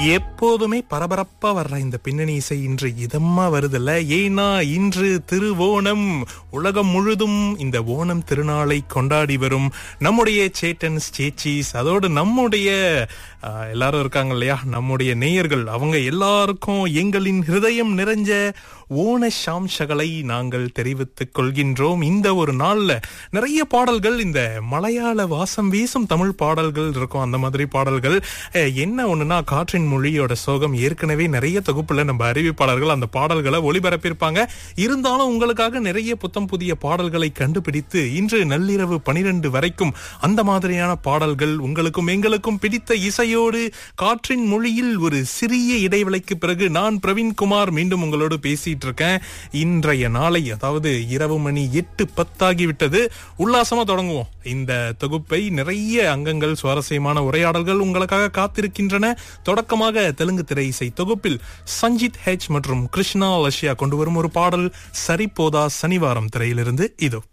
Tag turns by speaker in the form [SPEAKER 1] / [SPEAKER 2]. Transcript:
[SPEAKER 1] எப்போதுமே பரபரப்பா வர்ற இந்த பின்னணி இசை இன்று இதமா வருதுல்ல ஏன்னா இன்று திருவோணம் உலகம் முழுதும் இந்த ஓணம் திருநாளை கொண்டாடி வரும் நம்முடைய சேட்டன்ஸ் சேச்சீஸ் அதோடு நம்முடைய ஆஹ், எல்லாரும் இருக்காங்க இல்லையா நம்முடைய நேயர்கள் அவங்க எல்லாருக்கும் எங்களின் ஹிருதயம் நிறைஞ்ச ஓண சாம்சகளை நாங்கள் தெரிவித்துக் கொள்கின்றோம் இந்த ஒரு நாள்ல நிறைய பாடல்கள் இந்த மலையாள வாசம் வீசும் தமிழ் பாடல்கள் இருக்கும் அந்த மாதிரி பாடல்கள் அஹ், என்ன ஒண்ணுன்னா காற்றின் மொழியோட சோகம் ஏற்கனவே நிறைய தொகுப்புல நம்ம அறிவிப்பாளர்கள் அந்த பாடல்களை ஒளிபரப்பியிருப்பாங்க இருந்தாலும் உங்களுக்காக நிறைய புத்தம் புதிய பாடல்களை கண்டுபிடித்து இன்று நள்ளிரவு பனிரெண்டு வரைக்கும் அந்த மாதிரியான பாடல்கள் உங்களுக்கும் எங்களுக்கும் பிடித்த இசையோடு காற்றின் மொழியில் ஒரு சிறிய இடைவெளிக்கு பிறகு நான் பிரவீன்குமார் மீண்டும் உங்களோடு பேசிட்டு இருக்கேன் இன்றைய நாளை அதாவது இரவு மணி எட்டு பத்தாகி விட்டது உல்லாசமா தொடங்குவோம் இந்த தொகுப்பை நிறைய அங்கங்கள் சுவாரஸ்யமான உரையாடல்கள் உங்களுக்காக காத்திருக்கின்றன தொடக்கமாக தெலுங்கு திரை இசை தொகுப்பில் சஞ்சித் ஹெச் மற்றும் கிருஷ்ணா லஷ்யா கொண்டு வரும் ஒரு பாடல் சரிபோதா சனிவாரம் திரையிலிருந்து இதோ